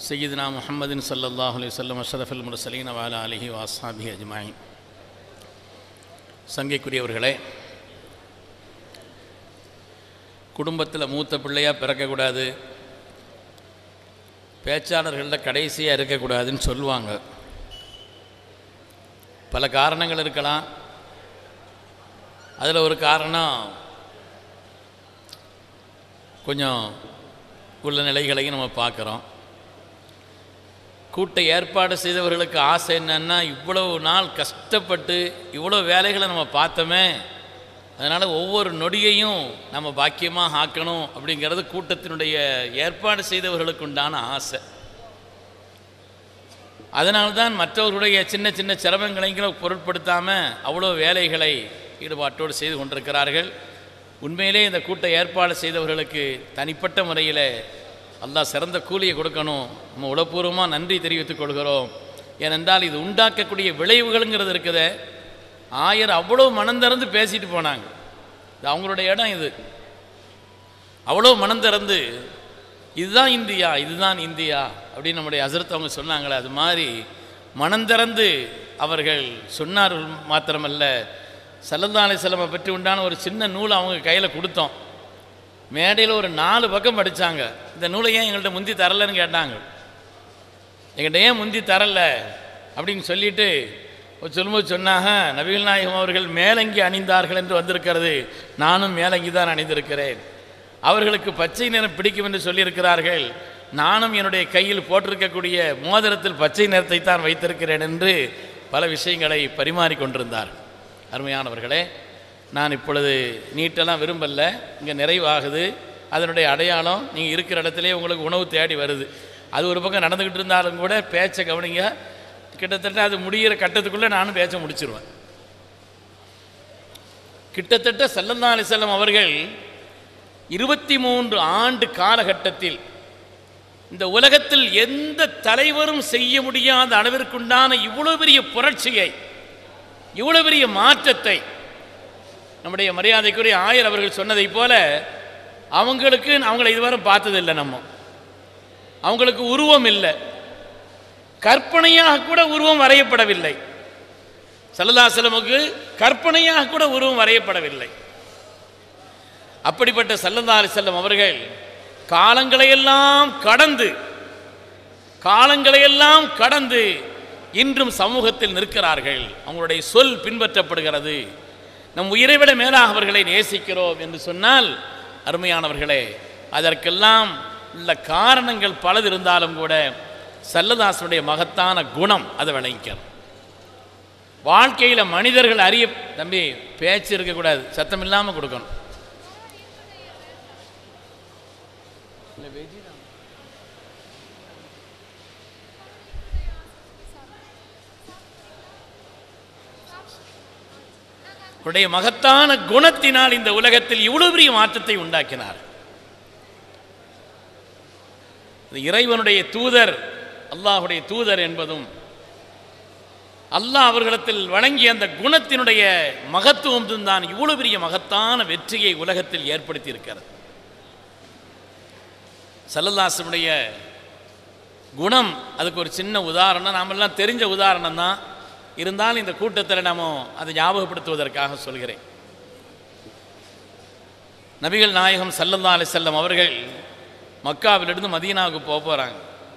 சையீதுனா முஹம்மதின் ஸல்லல்லாஹு அலைஹி வஸல்லம் அஷ்ரஃபுல் முர்சலீன் வாலா அலிஹி வாஸ்ஹாபி அஜ்மாயின் சங்கைக்குரியவர்களே குடும்பத்தில் மூத்த பிள்ளையாக பிறக்கக்கூடாது பேச்சாளர்களில் கடைசியாக இருக்கக்கூடாதுன்னு சொல்லுவாங்க பல காரணங்கள் இருக்கலாம் அதில் ஒரு காரணம் கொஞ்சம் உள்ள நிலைகளையும் நம்ம பார்க்குறோம் கூட்ட ஏற்பாடு செய்தவர்களுக்கு ஆசை என்னன்னா இவ்வளவு நாள் கஷ்டப்பட்டு இவ்வளோ வேலைகளை நம்ம பார்த்தோமே அதனால் ஒவ்வொரு நொடியையும் நம்ம பாக்கியமாக ஆக்கணும் அப்படிங்கிறது கூட்டத்தினுடைய ஏற்பாடு செய்தவர்களுக்கு உண்டான ஆசை அதனால்தான் மற்றவர்களுடைய சின்ன சின்ன சிரமங்களைங்களும் பொருட்படுத்தாமல் அவ்வளோ வேலைகளை ஈடுபாட்டோடு செய்து கொண்டிருக்கிறார்கள் உண்மையிலே இந்த கூட்ட ஏற்பாடு செய்தவர்களுக்கு தனிப்பட்ட முறையில் அல்லாஹ் சிறந்த கூலியை கொடுக்கணும் நம்ம உளப்பூர்வமாக நன்றி தெரிவித்துக் கொள்கிறோம் ஏனென்றால் இது உண்டாக்கக்கூடிய விளைவுகள்ங்கிறது இருக்குதே ஆயர் அவ்வளோ மனம் திறந்து பேசிட்டு போனாங்க இது அவங்களுடைய இடம் இது அவ்வளோ மனம் திறந்து இதுதான் இந்தியா இதுதான் இந்தியா அப்படின்னு நம்முடைய அசரத் அவங்க சொன்னாங்களே அது மாதிரி மனம் திறந்து அவர்கள் சொன்னார்கள் மாத்திரமல்ல சல்லல்லா அலிஸ்லமை பற்றி உண்டான ஒரு சின்ன நூல் அவங்க கையில் கொடுத்தோம் மேடையில் ஒரு நாலு பக்கம் படித்தாங்க இந்த நூலை ஏன் எங்கள்கிட்ட முந்தி தரலன்னு கேட்டாங்க எங்கள்கிட்ட ஏன் முந்தி தரல அப்படின்னு சொல்லிட்டு ஒரு சொல்லும்போது சொன்னாங்க நபிகள் நாயகம் அவர்கள் மேலங்கி அணிந்தார்கள் என்று வந்திருக்கிறது நானும் மேலங்கி தான் அணிந்திருக்கிறேன் அவர்களுக்கு பச்சை நிறம் பிடிக்கும் என்று சொல்லியிருக்கிறார்கள் நானும் என்னுடைய கையில் போட்டிருக்கக்கூடிய மோதிரத்தில் பச்சை நிறத்தை தான் வைத்திருக்கிறேன் என்று பல விஷயங்களை பரிமாறிக்கொண்டிருந்தார் அருமையானவர்களே நான் இப்பொழுது நீட்டெல்லாம் விரும்பல இங்கே நிறைவாகுது அதனுடைய அடையாளம் நீங்கள் இருக்கிற இடத்துலே உங்களுக்கு உணவு தேடி வருது அது ஒரு பக்கம் நடந்துக்கிட்டு இருந்தாலும் கூட பேச்சை கவனிங்க கிட்டத்தட்ட அது முடிகிற கட்டத்துக்குள்ளே நானும் பேச்சை முடிச்சிருவேன் கிட்டத்தட்ட சல்லல்லா அலிசல்லம் அவர்கள் இருபத்தி மூன்று ஆண்டு காலகட்டத்தில் இந்த உலகத்தில் எந்த தலைவரும் செய்ய முடியாத அளவிற்குண்டான இவ்வளோ பெரிய புரட்சியை இவ்வளோ பெரிய மாற்றத்தை நம்முடைய மரியாதைக்குரிய ஆயர் அவர்கள் சொன்னதைப் போல அவங்களுக்கு அவங்கள இதுவரை பார்த்ததில்லை நம்ம அவங்களுக்கு உருவம் இல்லை கற்பனையாக கூட உருவம் வரையப்படவில்லை சல்லதாசலமுக்கு கற்பனையாக கூட உருவம் வரையப்படவில்லை அப்படிப்பட்ட சல்லல்லா செல்லம் அவர்கள் காலங்களையெல்லாம் கடந்து காலங்களையெல்லாம் கடந்து இன்றும் சமூகத்தில் நிற்கிறார்கள் அவங்களுடைய சொல் பின்பற்றப்படுகிறது நம் உயிரை விட மேலாக அவர்களை நேசிக்கிறோம் என்று சொன்னால் அருமையானவர்களே அதற்கெல்லாம் உள்ள காரணங்கள் பலது இருந்தாலும் கூட சல்லதாசனுடைய மகத்தான குணம் அதை விளங்கிக்கணும் வாழ்க்கையில் மனிதர்கள் அறிய தம்பி பேச்சு இருக்கக்கூடாது சத்தம் இல்லாமல் கொடுக்கணும் அவருடைய மகத்தான குணத்தினால் இந்த உலகத்தில் இவ்வளவு பெரிய மாற்றத்தை உண்டாக்கினார் இறைவனுடைய தூதர் அல்லாஹுடைய தூதர் என்பதும் அல்லாஹ் அவர்களிடத்தில் வழங்கிய அந்த குணத்தினுடைய மகத்துவம் தான் இவ்வளவு பெரிய மகத்தான வெற்றியை உலகத்தில் ஏற்படுத்தி இருக்கிறது சல்லல்லாசனுடைய குணம் அதுக்கு ஒரு சின்ன உதாரணம் நாமெல்லாம் தெரிஞ்ச உதாரணம் தான் இருந்தாலும் இந்த கூட்டத்தில் நாம் அதை ஞாபகப்படுத்துவதற்காக சொல்கிறேன் நபிகள் நாயகம் சல்லல்லா அலி செல்லம் அவர்கள் மக்காவிலிருந்து மதீனாவுக்கு போக போகிறாங்க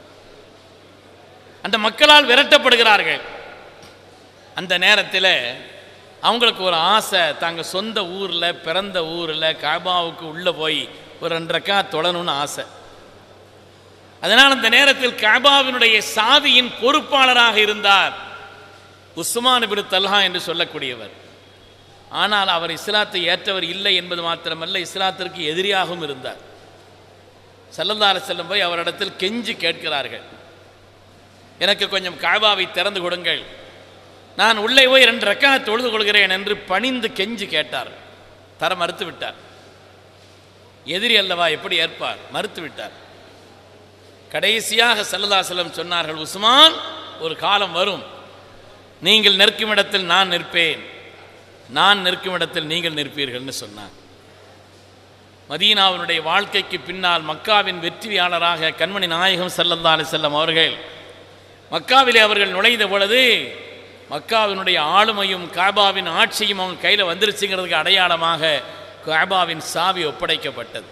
அந்த மக்களால் விரட்டப்படுகிறார்கள் அந்த நேரத்தில் அவங்களுக்கு ஒரு ஆசை தாங்க சொந்த ஊரில் பிறந்த ஊரில் காபாவுக்கு உள்ளே போய் ஒரு ரெண்டரைக்கா தொழணும்னு ஆசை அதனால் அந்த நேரத்தில் காபாவினுடைய சாதியின் பொறுப்பாளராக இருந்தார் உஸ்மான் பின் தல்ஹா என்று சொல்லக்கூடியவர் ஆனால் அவர் இஸ்லாத்தை ஏற்றவர் இல்லை என்பது மாத்திரமல்ல இஸ்லாத்திற்கு எதிரியாகவும் இருந்தார் செல்லந்தார செல்லும் போய் அவரிடத்தில் கெஞ்சி கேட்கிறார்கள் எனக்கு கொஞ்சம் காபாவை திறந்து கொடுங்கள் நான் உள்ளே போய் ரெண்டு ரக்கா தொழுது கொள்கிறேன் என்று பணிந்து கெஞ்சி கேட்டார் தர மறுத்து விட்டார் எதிரி அல்லவா எப்படி ஏற்பார் மறுத்து விட்டார் கடைசியாக செல்லதாசலம் சொன்னார்கள் உஸ்மான் ஒரு காலம் வரும் நீங்கள் நிற்கும் இடத்தில் நான் நிற்பேன் நான் நிற்கும் இடத்தில் நீங்கள் நிற்பீர்கள்னு சொன்னார் மதீனாவினுடைய வாழ்க்கைக்கு பின்னால் மக்காவின் வெற்றியாளராக கண்மணி நாயகம் ஸல்லல்லாஹு அலைஹி செல்லம் அவர்கள் மக்காவிலே அவர்கள் நுழைந்த பொழுது மக்காவினுடைய ஆளுமையும் காபாவின் ஆட்சியும் அவங்க கையில் வந்துருச்சுங்கிறதுக்கு அடையாளமாக காபாவின் சாவி ஒப்படைக்கப்பட்டது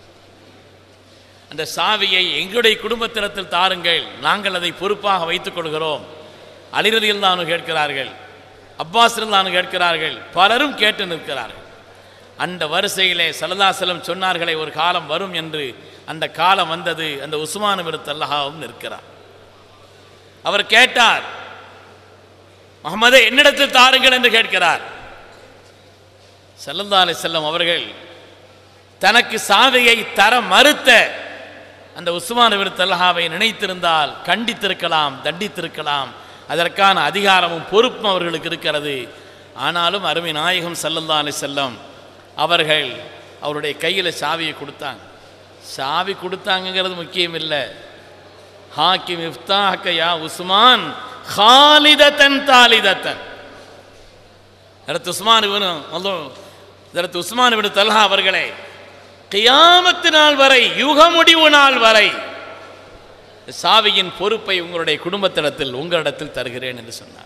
அந்த சாவியை எங்களுடைய குடும்பத்தினத்தில் தாருங்கள் நாங்கள் அதை பொறுப்பாக வைத்துக் கொள்கிறோம் அலிரதியில் தான் கேட்கிறார்கள் அப்பாஸில் தான் கேட்கிறார்கள் பலரும் கேட்டு நிற்கிறார்கள் அந்த வரிசையிலே சலதாசலம் சொன்னார்களே ஒரு காலம் வரும் என்று அந்த காலம் வந்தது அந்த உஸ்மான் விருத்தல்லாவும் நிற்கிறார் அவர் கேட்டார் முகமதே என்னிடத்தில் தாருங்கள் என்று கேட்கிறார் சல்லல்லா செல்லம் அவர்கள் தனக்கு சாவியை தர மறுத்த அந்த உஸ்மான் விருத்தல்லாவை நினைத்திருந்தால் கண்டித்திருக்கலாம் தண்டித்திருக்கலாம் அதற்கான அதிகாரமும் பொறுப்பும் அவர்களுக்கு இருக்கிறது ஆனாலும் அருமை நாயகம் சல்லல்லா அலி செல்லம் அவர்கள் அவருடைய கையில் சாவியை கொடுத்தாங்க சாவி கொடுத்தாங்கங்கிறது முக்கியம் இல்லை ஹாக்கிம் இஃப்தாஹக்க யா உஸ்மான் ஹாலிதத்தன் தாலிதத்தன் இதற்கு உஸ்மான் இவனும் இதற்கு உஸ்மான் இவனு தல்ஹா அவர்களே கியாமத்து நாள் வரை யுக முடிவு நாள் வரை சாவியின் பொறுப்பை உங்களுடைய குடும்பத்திடத்தில் உங்களிடத்தில் தருகிறேன் என்று சொன்னார்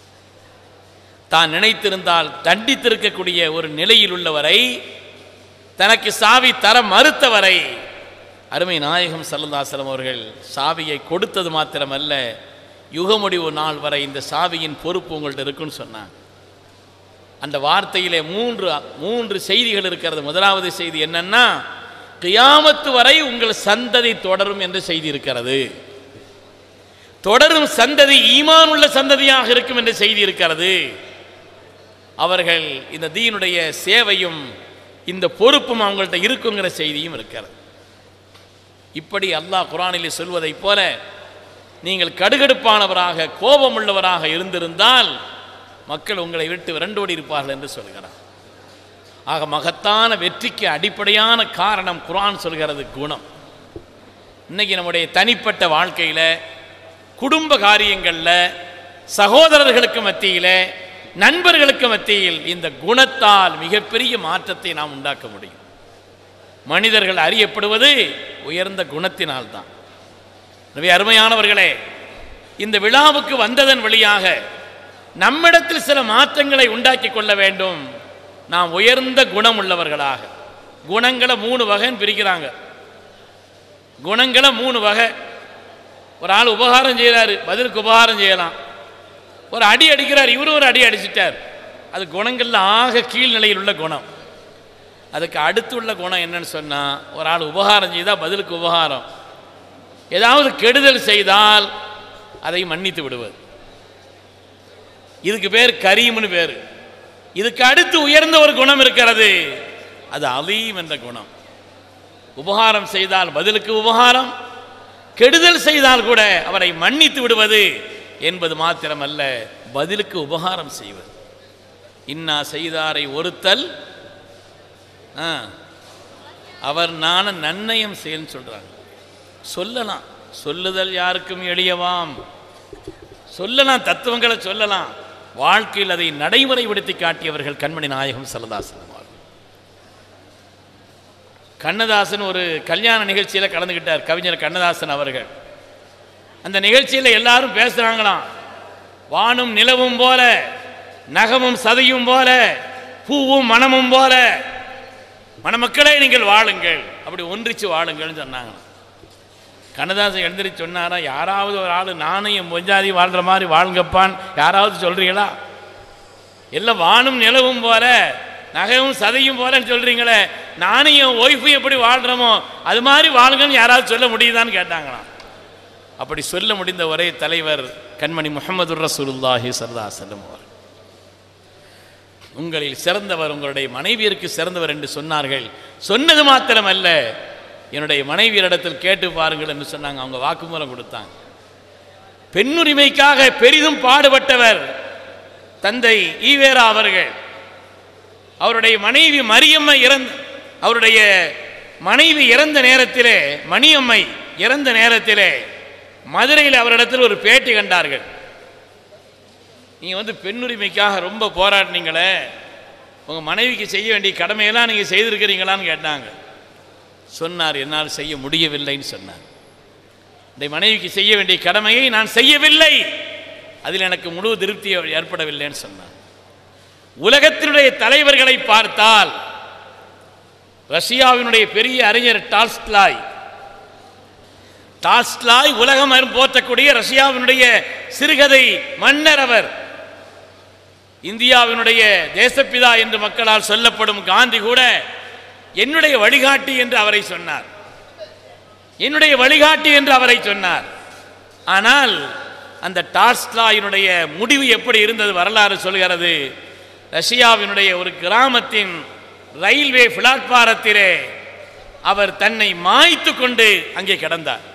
தான் நினைத்திருந்தால் தண்டித்திருக்கக்கூடிய ஒரு நிலையில் உள்ளவரை தனக்கு சாவி தர மறுத்தவரை அருமை நாயகம் சல்லதாசலம் அவர்கள் சாவியை கொடுத்தது மாத்திரமல்ல யுகமுடிவு நாள் வரை இந்த சாவியின் பொறுப்பு உங்கள்ட்ட இருக்குன்னு சொன்னாங்க அந்த வார்த்தையிலே மூன்று மூன்று செய்திகள் இருக்கிறது முதலாவது செய்தி என்னன்னா கியாமத்து வரை உங்கள் சந்ததி தொடரும் என்ற செய்தி இருக்கிறது தொடரும் சந்ததி ஈமான் உள்ள சந்ததியாக இருக்கும் என்ற செய்தி இருக்கிறது அவர்கள் இந்த தீனுடைய சேவையும் இந்த பொறுப்பும் அவங்கள்ட்ட இருக்குங்கிற செய்தியும் இருக்கிறது இப்படி அல்லாஹ் குரானிலே சொல்வதைப் போல நீங்கள் கடுகடுப்பானவராக கோபமுள்ளவராக இருந்திருந்தால் மக்கள் உங்களை விட்டு விரண்டோடி இருப்பார்கள் என்று சொல்கிறார் ஆக மகத்தான வெற்றிக்கு அடிப்படையான காரணம் குரான் சொல்கிறது குணம் இன்னைக்கு நம்முடைய தனிப்பட்ட வாழ்க்கையில் குடும்ப காரியங்களில் சகோதரர்களுக்கு மத்தியில் நண்பர்களுக்கு மத்தியில் இந்த குணத்தால் மிகப்பெரிய மாற்றத்தை நாம் உண்டாக்க முடியும் மனிதர்கள் அறியப்படுவது உயர்ந்த குணத்தினால்தான் எனவே அருமையானவர்களே இந்த விழாவுக்கு வந்ததன் வழியாக நம்மிடத்தில் சில மாற்றங்களை உண்டாக்கி கொள்ள வேண்டும் நாம் உயர்ந்த குணம் உள்ளவர்களாக குணங்களை மூணு வகைன்னு பிரிக்கிறாங்க குணங்களை மூணு வகை ஒரு ஆள் உபகாரம் செய்கிறாரு பதிலுக்கு உபகாரம் செய்யலாம் ஒரு அடி அடிக்கிறார் இவரும் ஒரு அடி அடிச்சிட்டார் அது குணங்களில் ஆக கீழ்நிலையில் உள்ள குணம் அதுக்கு அடுத்து உள்ள குணம் என்னன்னு சொன்னால் ஒரு ஆள் உபகாரம் செய்தால் பதிலுக்கு உபகாரம் ஏதாவது கெடுதல் செய்தால் அதை மன்னித்து விடுவது இதுக்கு பேர் கரீம்னு பேர் இதுக்கு அடுத்து உயர்ந்த ஒரு குணம் இருக்கிறது அது அலீம் என்ற குணம் உபகாரம் செய்தால் பதிலுக்கு உபகாரம் கெடுதல் செய்தால் கூட அவரை மன்னித்து விடுவது என்பது மாத்திரமல்ல பதிலுக்கு உபகாரம் செய்வது இன்னா செய்தாரை ஒருத்தல் ஆ, அவர் நான நன்னயம் செய்யன்னு சொல்றாங்க சொல்லலாம் சொல்லுதல் யாருக்கும் எளியவாம் சொல்லலாம் தத்துவங்களை சொல்லலாம் வாழ்க்கையில் அதை நடைமுறைப்படுத்தி காட்டியவர்கள் கண்மணி நாயகம் சல்லதாசன் அவர்கள். கண்ணதாசன் ஒரு கல்யாண நிகழ்ச்சியில் கலந்துக்கிட்டார் கவிஞர் கண்ணதாசன் அவர்கள் அந்த நிகழ்ச்சியில் எல்லாரும் பேசுகிறாங்களாம் வானும் நிலவும் போல நகமும் சதையும் போல பூவும் மனமும் போல மணமக்களே நீங்கள் வாழுங்கள் அப்படி ஒன்றிச்சு வாழுங்கள்னு சொன்னாங்களாம் கண்ணதாசன் எழுந்திரிச்சு சொன்னாரா யாராவது ஒரு ஆள் நானும் என் பொஞ்சாதி வாழ்கிற மாதிரி வாழுங்கப்பான்னு யாராவது சொல்கிறீங்களா எல்லாம் வானும் நிலவும் போல நகையும் சதையும் போலன்னு சொல்கிறீங்களே நானும் என் ஒய்ஃபும் எப்படி வாழ்கிறோமோ அது மாதிரி வாழுங்கன்னு யாராவது சொல்ல முடியுதான்னு கேட்டாங்களாம் அப்படி சொல்ல முடிந்த ஒரே தலைவர் கண்மணி முகமது ரசூலுல்லாஹி சர்தாசலம் அவர் உங்களில் சிறந்தவர் உங்களுடைய மனைவியருக்கு சிறந்தவர் என்று சொன்னார்கள் சொன்னது மாத்திரமல்ல என்னுடைய மனைவியரிடத்தில் கேட்டு பாருங்கள் என்று சொன்னாங்க அவங்க வாக்குமூலம் கொடுத்தாங்க பெண்ணுரிமைக்காக பெரிதும் பாடுபட்டவர் தந்தை ஈவேரா அவர்கள் அவருடைய மனைவி மரியம்மை இறந்த அவருடைய மனைவி இறந்த நேரத்திலே மணியம்மை இறந்த நேரத்திலே மதுரையில் அவரிடத்தில் ஒரு பேட்டி கண்டார்கள் நீங்கள் வந்து பெண்ணுரிமைக்காக ரொம்ப போராடினீங்களே உங்கள் மனைவிக்கு செய்ய வேண்டிய கடமையெல்லாம் நீங்கள் செய்திருக்கிறீங்களான்னு கேட்டாங்க சொன்னார் என்னால் செய்ய முடியவில்லைன்னு சொன்னார் இந்த மனைவிக்கு செய்ய வேண்டிய கடமையை நான் செய்யவில்லை அதில் எனக்கு முழு திருப்தி ஏற்படவில்லைன்னு சொன்னார் உலகத்தினுடைய தலைவர்களை பார்த்தால் ரஷ்யாவினுடைய பெரிய அறிஞர் டால்ஸ்லாய் டால்ஸ்லாய் உலகம் அரும் போற்றக்கூடிய ரஷ்யாவினுடைய சிறுகதை மன்னர் அவர் இந்தியாவினுடைய தேசப்பிதா என்று மக்களால் சொல்லப்படும் காந்தி கூட என்னுடைய வழிகாட்டி என்று அவரை சொன்னார் என்னுடைய வழிகாட்டி என்று அவரை சொன்னார் ஆனால் அந்த டால்ஸ்லாயினுடைய முடிவு எப்படி இருந்தது வரலாறு சொல்கிறது ரஷ்யாவினுடைய ஒரு கிராமத்தின் ரயில்வே பிளாட்பாரத்திலே அவர் தன்னை மாய்த்து கொண்டு அங்கே கிடந்தார்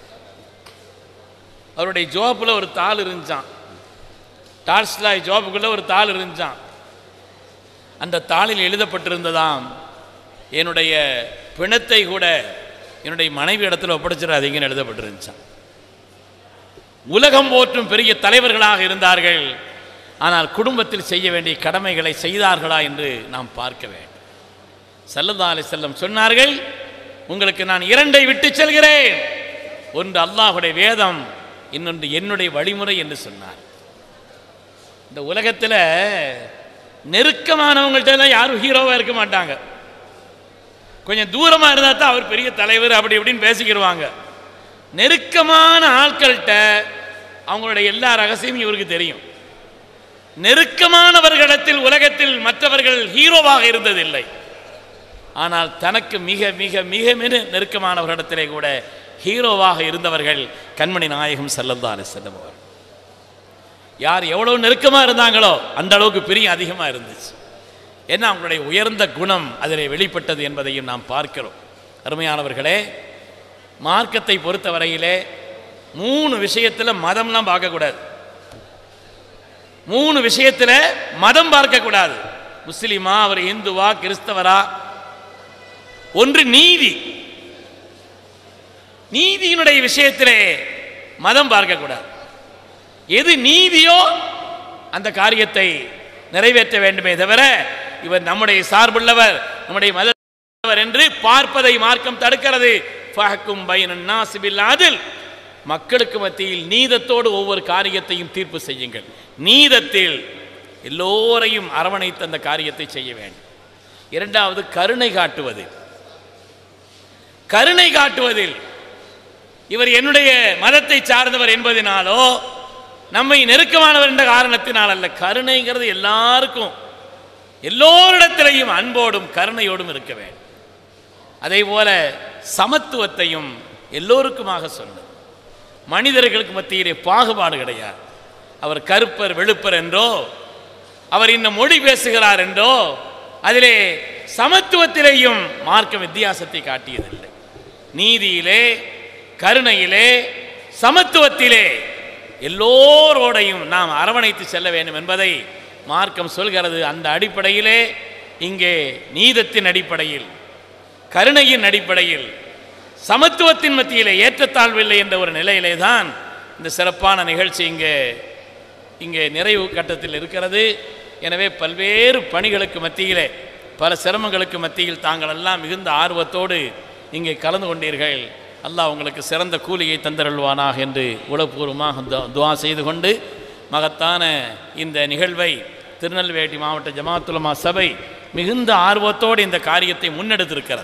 அவருடைய ஜோப்பில் ஒரு தாள் இருந்துச்சான் டால்ஸ்லாய் ஜோப்புக்குள்ள ஒரு தாள் இருந்துச்சான் அந்த தாளில் எழுதப்பட்டிருந்ததாம் என்னுடைய பிணத்தை கூட என்னுடைய மனைவி இடத்துல ஒப்படைச்சிடாதீங்கன்னு எழுதப்பட்டிருந்துச்சான் உலகம் போற்றும் பெரிய தலைவர்களாக இருந்தார்கள் ஆனால் குடும்பத்தில் செய்ய வேண்டிய கடமைகளை செய்தார்களா என்று நாம் பார்க்க வேண்டும் சல்லல்லா அலி செல்லம் சொன்னார்கள் உங்களுக்கு நான் இரண்டை விட்டு செல்கிறேன் ஒன்று அல்லாஹுடைய வேதம் இன்னொன்று என்னுடைய வழிமுறை என்று சொன்னார் இந்த உலகத்தில் நெருக்கமானவங்கள்ட்ட எல்லாம் யாரும் ஹீரோவாக இருக்க மாட்டாங்க கொஞ்சம் தூரமாக இருந்தால் தான் அவர் பெரிய தலைவர் அப்படி இப்படின்னு பேசிக்கிடுவாங்க நெருக்கமான ஆட்கள்கிட்ட அவங்களுடைய எல்லா ரகசியமும் இவருக்கு தெரியும் நெருக்கமானவர்களிடத்தில் உலகத்தில் மற்றவர்கள் ஹீரோவாக இருந்ததில்லை ஆனால் தனக்கு மிக மிக மிக மிக நெருக்கமானவர்களிடத்திலே கூட ஹீரோவாக இருந்தவர்கள் கண்மணி நாயகம் செல்லந்தானே செல்லும் அவர் யார் எவ்வளவு நெருக்கமாக இருந்தாங்களோ அந்த அளவுக்கு பிரியம் அதிகமாக இருந்துச்சு ஏன்னா அவங்களுடைய உயர்ந்த குணம் அதிலே வெளிப்பட்டது என்பதையும் நாம் பார்க்கிறோம் அருமையானவர்களே மார்க்கத்தை பொறுத்தவரையிலே மூணு விஷயத்தில் மதம்லாம் பார்க்கக்கூடாது மூணு விஷயத்தில் மதம் பார்க்கக்கூடாது முஸ்லிமா அவர் இந்துவா கிறிஸ்தவரா ஒன்று நீதி நீதியினுடைய விஷயத்திலே மதம் பார்க்கக்கூடாது எது நீதியோ அந்த காரியத்தை நிறைவேற்ற வேண்டுமே தவிர இவர் நம்முடைய சார்புள்ளவர் நம்முடைய மதவர் என்று பார்ப்பதை மார்க்கம் தடுக்கிறது ஃபஹக்கும் பைனன் நாஸி பில் அதில் மக்களுக்கு மத்தியில் நீதத்தோடு ஒவ்வொரு காரியத்தையும் தீர்ப்பு செய்யுங்கள் நீதத்தில் எல்லோரையும் அரவணைத்து அந்த காரியத்தை செய்ய வேண்டும் இரண்டாவது கருணை காட்டுவது கருணை காட்டுவதில் இவர் என்னுடைய மதத்தை சார்ந்தவர் என்பதினாலோ நம்மை நெருக்கமானவர் என்ற காரணத்தினால் அல்ல கருணைங்கிறது எல்லாருக்கும் எல்லோரிடத்திலையும் அன்போடும் கருணையோடும் இருக்க வேண்டும் அதே போல சமத்துவத்தையும் எல்லோருக்குமாக சொன்னது மனிதர்களுக்கு மத்தியிலே பாகுபாடு கிடையாது அவர் கருப்பர் வெளுப்பர் என்றோ அவர் இந்த மொழி பேசுகிறார் என்றோ அதிலே சமத்துவத்திலேயும் மார்க்க வித்தியாசத்தை காட்டியதில்லை நீதியிலே கருணையிலே சமத்துவத்திலே எல்லோரோடையும் நாம் அரவணைத்து செல்ல வேண்டும் என்பதை மார்க்கம் சொல்கிறது அந்த அடிப்படையிலே இங்கே நீதத்தின் அடிப்படையில் கருணையின் அடிப்படையில் சமத்துவத்தின் மத்தியிலே ஏற்றத்தாழ்வில்லை என்ற ஒரு நிலையிலே தான் இந்த சிறப்பான நிகழ்ச்சி இங்கே இங்கே நிறைவு கட்டத்தில் இருக்கிறது எனவே பல்வேறு பணிகளுக்கு மத்தியிலே பல சிரமங்களுக்கு மத்தியில் தாங்கள் எல்லாம் மிகுந்த ஆர்வத்தோடு இங்கே கலந்து கொண்டீர்கள் அல்லாஹ் உங்களுக்கு சிறந்த கூலியை தந்தருள்வானாக என்று உளப்பூர்வமாக து- துஆ செய்து கொண்டு மகத்தான இந்த நிகழ்வை திருநெல்வேலி மாவட்ட ஜமாத்துலமா சபை மிகுந்த ஆர்வத்தோடு இந்த காரியத்தை முன்னெடுத்திருக்கிறது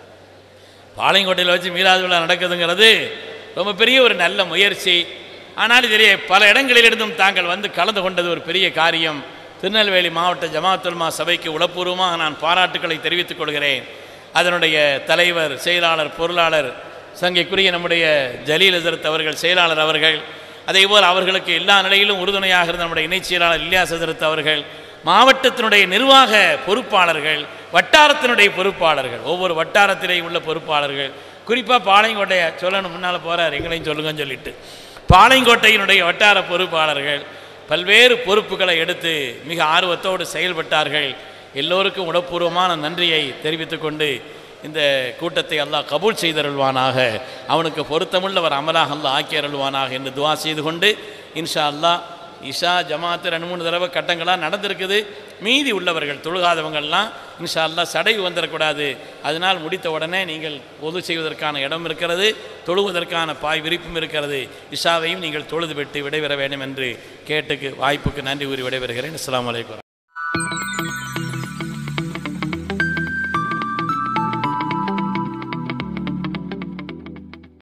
பாளையங்கோட்டையில் வச்சு மீராது விழா நடக்குதுங்கிறது ரொம்ப பெரிய ஒரு நல்ல முயற்சி ஆனால் இதிலே பல இடங்களிலிருந்தும் தாங்கள் வந்து கலந்து கொண்டது ஒரு பெரிய காரியம் திருநெல்வேலி மாவட்ட ஜமாத்துல்மா சபைக்கு உளப்பூர்வமாக நான் பாராட்டுக்களை தெரிவித்துக் கொள்கிறேன் அதனுடைய தலைவர் செயலாளர் பொருளாளர் சங்கைக்குரிய நம்முடைய ஜலீல் ஹசரத் அவர்கள் செயலாளர் அவர்கள் அதேபோல் அவர்களுக்கு எல்லா நிலையிலும் உறுதுணையாக இருந்த நம்முடைய இணைச் செயலாளர் இல்யாஸ் ஹசரத் அவர்கள் மாவட்டத்தினுடைய நிர்வாக பொறுப்பாளர்கள் வட்டாரத்தினுடைய பொறுப்பாளர்கள் ஒவ்வொரு வட்டாரத்திலேயும் உள்ள பொறுப்பாளர்கள் குறிப்பாக பாளையங்கோட்டையை சொல்லணும் முன்னால் போகிறார் எங்களையும் சொல்லுங்கன்னு சொல்லிட்டு பாளையங்கோட்டையினுடைய வட்டார பொறுப்பாளர்கள் பல்வேறு பொறுப்புகளை எடுத்து மிக ஆர்வத்தோடு செயல்பட்டார்கள் எல்லோருக்கும் உடப்பூர்வமான நன்றியை தெரிவித்துக் கொண்டு இந்த கூட்டத்தை அல்லாஹ் கபூல் செய்தருள்வானாக அவனுக்கு பொருத்தமுள்ளவர் அமலாக அல்லாஹ் ஆக்கி அருள்வானாக என்று துவா செய்து கொண்டு இன்ஷா அல்லாஹ் இஷா ஜமாத்து ரெண்டு மூணு தடவை கட்டங்களாக நடந்திருக்குது மீதி உள்ளவர்கள் தொழுகாதவங்கள்லாம் இன்ஷா அல்லாஹ் சடை வந்துடக்கூடாது அதனால் முடித்த உடனே நீங்கள் பொது செய்வதற்கான இடம் இருக்கிறது தொழுவதற்கான பாய் விரிப்பும் இருக்கிறது இஷாவையும் நீங்கள் தொழுது விட்டு விடைபெற வேண்டும் என்று கேட்டுக்கு வாய்ப்புக்கு நன்றி கூறி விடைபெறுகிறேன் அஸ்ஸலாமு அலைக்கும்